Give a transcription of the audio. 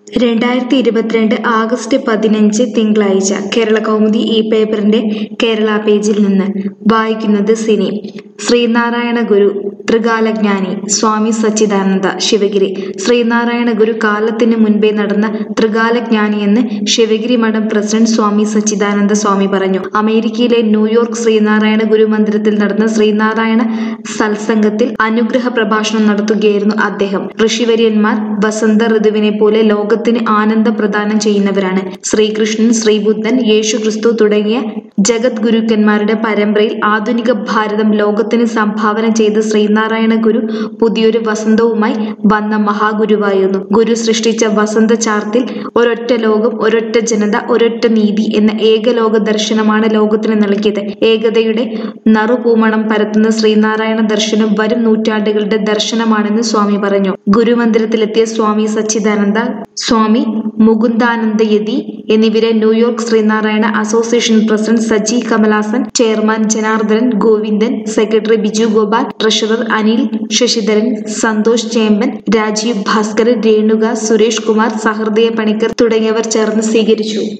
രണ്ടായിരത്തി ഇരുപത്തിരണ്ട് ആഗസ്റ്റ് പതിനഞ്ച് തിങ്കളാഴ്ച കേരള കൗമുദി ഈ പേപ്പറിന്റെ കേരള പേജിൽ നിന്ന് വായിക്കുന്നത് സിനി ശ്രീനാരായണ ഗുരു ത്രികാലജ്ഞാനി സ്വാമി സച്ചിദാനന്ദ ശിവഗിരി ശ്രീനാരായണ ഗുരു കാലത്തിന് മുൻപേ നടന്ന ത്രികാലജ്ഞാനിയെന്ന് ശിവഗിരി മഠം പ്രസിഡന്റ് സ്വാമി സച്ചിദാനന്ദ സ്വാമി പറഞ്ഞു അമേരിക്കയിലെ ന്യൂയോർക്ക് ശ്രീനാരായണ ഗുരു മന്ദിരത്തിൽ നടന്ന ശ്രീനാരായണ സത്സംഗത്തിൽ അനുഗ്രഹ പ്രഭാഷണം നടത്തുകയായിരുന്നു അദ്ദേഹം ഋഷിവര്യന്മാർ വസന്ത ഋതുവിനെ പോലെ ലോകത്തിന് ആനന്ദം പ്രദാനം ചെയ്യുന്നവരാണ് ശ്രീകൃഷ്ണൻ ശ്രീബുദ്ധൻ യേശുക്രിസ്തു തുടങ്ങിയ ജഗത് ഗുരുക്കന്മാരുടെ പരമ്പരയിൽ ആധുനിക ഭാരതം ലോകത്തിന് സംഭാവന ചെയ്ത ശ്രീനാരായണ ഗുരു പുതിയൊരു വസന്തവുമായി വന്ന മഹാഗുരുവായിരുന്നു ഗുരു സൃഷ്ടിച്ച വസന്ത ചാർത്തിൽ ഒരൊറ്റ ലോകം ഒരൊറ്റ ജനത ഒരൊറ്റ നീതി എന്ന ഏകലോക ദർശനമാണ് ലോകത്തിന് നൽകിയത് ഏകതയുടെ നറുപൂമണം പരത്തുന്ന ശ്രീനാരായണ ദർശനം വരും നൂറ്റാണ്ടുകളുടെ ദർശനമാണെന്ന് സ്വാമി പറഞ്ഞു ഗുരുമന്ദിരത്തിലെത്തിയ സ്വാമി സച്ചിദാനന്ദ സ്വാമി മുകുന്ദാനന്ദയതി എന്നിവരെ New York Sreenarayana association president Saji Kamalasan chairman Janardhanan Govindan secretary Biju Gopal treasurer Anil Sasidharan Santhosh Chemban Rajeev Bhaskaran Renuka Suresh Kumar Sahrudaya Panicker തുടങ്ങിയവർ ചേർന്ന് സ്വീകരിച്ചു